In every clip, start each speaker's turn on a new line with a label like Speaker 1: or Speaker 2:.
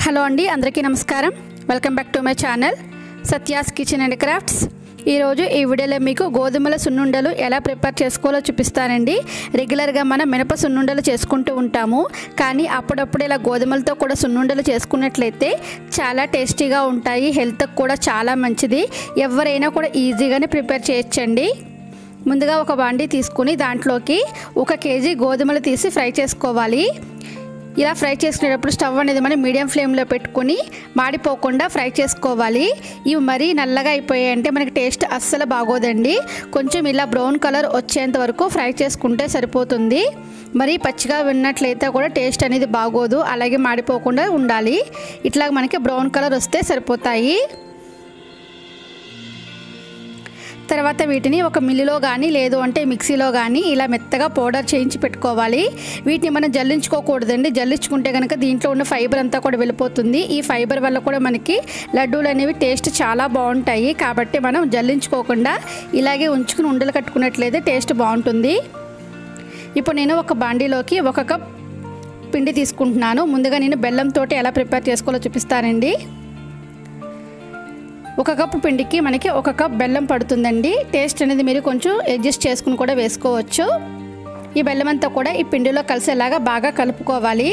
Speaker 1: hello అండి అందరికీ నమస్కారం welcome back to my channel Satya's kitchen and crafts ఈరోజు ఈ వీడియోలో మీకు గోధుమల సున్నుండలు ఎలా ప్రిపేర్ చేసుకోవాలో చూపిస్తానండి రెగ్యులర్గా మనం మినప సున్నుండలు చేసుకుంటూ ఉంటాము కానీ అప్పుడప్పుడు ఇలా గోధుమలతో కూడా సున్నుండలు చేసుకున్నట్లయితే చాలా టేస్టీగా ఉంటాయి హెల్త్కి కూడా చాలా మంచిది ఎవరైనా కూడా ఈజీగానే ప్రిపేర్ చేయొచ్చండి ముందుగా ఒక బాండీ తీసుకుని దాంట్లోకి ఒక కేజీ గోధుమలు తీసి ఫ్రై చేసుకోవాలి ఇలా ఫ్రై చేసుకునేటప్పుడు స్టవ్ అనేది మనం మీడియం ఫ్లేమ్లో పెట్టుకొని మాడిపోకుండా ఫ్రై చేసుకోవాలి ఇవి మరీ నల్లగా అయిపోయాయంటే మనకి టేస్ట్ అస్సలు బాగోదండి కొంచెం ఇలా బ్రౌన్ కలర్ వచ్చేంత వరకు ఫ్రై చేసుకుంటే సరిపోతుంది మరీ పచ్చిగా విన్నట్లయితే కూడా టేస్ట్ అనేది బాగోదు అలాగే మాడిపోకుండా ఉండాలి ఇట్లా మనకి బ్రౌన్ కలర్ వస్తే సరిపోతాయి తర్వాత వీటిని ఒక మిల్లులో కానీ లేదు అంటే మిక్సీలో కానీ ఇలా మెత్తగా పౌడర్ చేయించి పెట్టుకోవాలి వీటిని మనం జల్లించుకోకూడదండి జల్లించుకుంటే కనుక దీంట్లో ఉన్న ఫైబర్ అంతా కూడా వెళ్ళిపోతుంది ఈ ఫైబర్ వల్ల కూడా మనకి లడ్డూలు అనేవి టేస్ట్ చాలా బాగుంటాయి కాబట్టి మనం జల్లించుకోకుండా ఇలాగే ఉంచుకుని ఉండలు కట్టుకున్నట్లయితే టేస్ట్ బాగుంటుంది ఇప్పుడు నేను ఒక బాండీలోకి ఒక కప్ పిండి తీసుకుంటున్నాను ముందుగా నేను బెల్లంతో ఎలా ప్రిపేర్ చేసుకోవాలో చూపిస్తానండి ఒక కప్పు పిండికి మనకి ఒక కప్ బెల్లం పడుతుందండి టేస్ట్ అనేది మీరు కొంచెం అడ్జస్ట్ చేసుకుని కూడా వేసుకోవచ్చు ఈ బెల్లం అంతా కూడా ఈ పిండిలో కలిసేలాగా బాగా కలుపుకోవాలి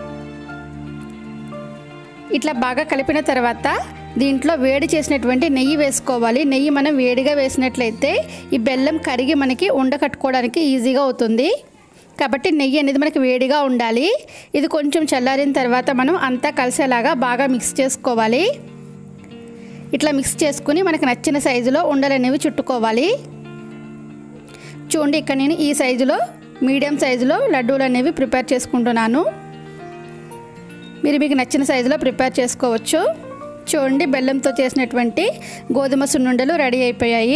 Speaker 1: ఇట్లా బాగా కలిపిన తర్వాత దీంట్లో వేడి చేసినటువంటి నెయ్యి వేసుకోవాలి నెయ్యి మనం వేడిగా వేసినట్లయితే ఈ బెల్లం కరిగి మనకి ఉండకట్టుకోవడానికి ఈజీగా అవుతుంది కాబట్టి నెయ్యి అనేది మనకి వేడిగా ఉండాలి ఇది కొంచెం చల్లారిన తర్వాత మనం అంతా కలిసేలాగా బాగా మిక్స్ చేసుకోవాలి ఇట్లా మిక్స్ చేసుకుని మనకు నచ్చిన సైజులో ఉండలు అనేవి చుట్టుకోవాలి చూడండి ఇక్కడ నేను ఈ సైజులో మీడియం సైజులో లడ్డూలు అనేవి ప్రిపేర్ చేసుకుంటున్నాను మీరు మీకు నచ్చిన సైజులో ప్రిపేర్ చేసుకోవచ్చు చూడండి బెల్లంతో చేసినటువంటి గోధుమ సున్నుండలు రెడీ అయిపోయాయి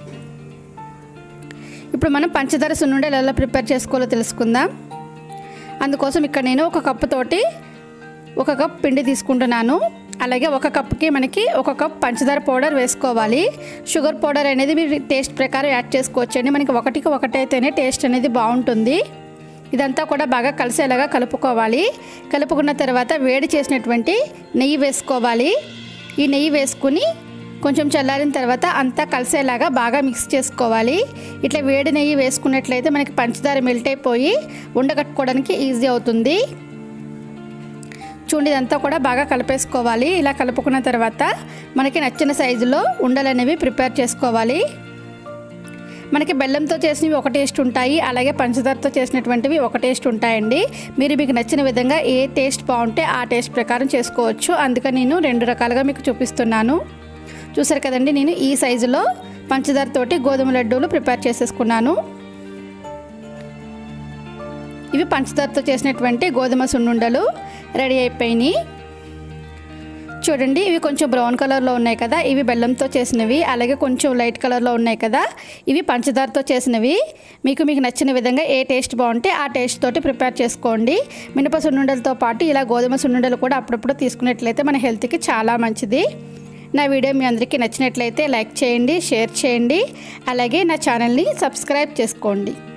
Speaker 1: ఇప్పుడు మనం పంచదార సున్నుండలు ఎలా ప్రిపేర్ చేసుకోవాలో తెలుసుకుందాం అందుకోసం ఇక్కడ నేను ఒక కప్పు తోటి ఒక కప్ పిండి తీసుకుంటున్నాను అలాగే ఒక కప్కి మనకి ఒక కప్ పంచదార పౌడర్ వేసుకోవాలి షుగర్ పౌడర్ అనేది మీరు టేస్ట్ ప్రకారం యాడ్ చేసుకోవచ్చు అండి మనకి ఒకటికి ఒకటైతేనే టేస్ట్ అనేది బాగుంటుంది ఇదంతా కూడా బాగా కలిసేలాగా కలుపుకోవాలి కలుపుకున్న తర్వాత వేడి చేసినటువంటి నెయ్యి వేసుకోవాలి ఈ నెయ్యి వేసుకుని కొంచెం చల్లారిన తర్వాత అంతా కలిసేలాగా బాగా మిక్స్ చేసుకోవాలి ఇట్లా వేడి నెయ్యి వేసుకున్నట్లయితే మనకి పంచదార మెల్ట్ అయిపోయి ఉండగట్టుకోవడానికి ఈజీ అవుతుంది చూడండి ఇదంతా కూడా బాగా కలిపేసుకోవాలి ఇలా కలుపుకున్న తర్వాత మనకి నచ్చిన సైజులో ఉండలు అనేవి ప్రిపేర్ చేసుకోవాలి మనకి బెల్లంతో చేసినవి ఒక టేస్ట్ ఉంటాయి అలాగే పంచదారతో చేసినటువంటివి ఒక టేస్ట్ ఉంటాయండి మీరు మీకు నచ్చిన విధంగా ఏ టేస్ట్ బాగుంటే ఆ టేస్ట్ ప్రకారం చేసుకోవచ్చు అందుకని నేను రెండు రకాలుగా మీకు చూపిస్తున్నాను చూసారు కదండి నేను ఈ సైజులో పంచదారతోటి గోధుమ లడ్డూలు ప్రిపేర్ చేసేసుకున్నాను ఇవి పంచదారతో చేసినటువంటి గోధుమ సున్నుండలు రెడీ అయిపోయినాయి చూడండి ఇవి కొంచెం బ్రౌన్ కలర్లో ఉన్నాయి కదా ఇవి బెల్లంతో చేసినవి అలాగే కొంచెం లైట్ కలర్లో ఉన్నాయి కదా ఇవి పంచదారతో చేసినవి మీకు మీకు నచ్చిన విధంగా ఏ టేస్ట్ బాగుంటే ఆ టేస్ట్ తోటి ప్రిపేర్ చేసుకోండి మినప సున్నుండలతో పాటు ఇలా గోధుమ సున్నుండలు కూడా అప్పుడప్పుడు తీసుకున్నట్లయితే మన హెల్త్కి చాలా మంచిది నా వీడియో మీ అందరికీ నచ్చినట్లయితే లైక్ చేయండి షేర్ చేయండి అలాగే నా ఛానల్ని సబ్స్క్రైబ్ చేసుకోండి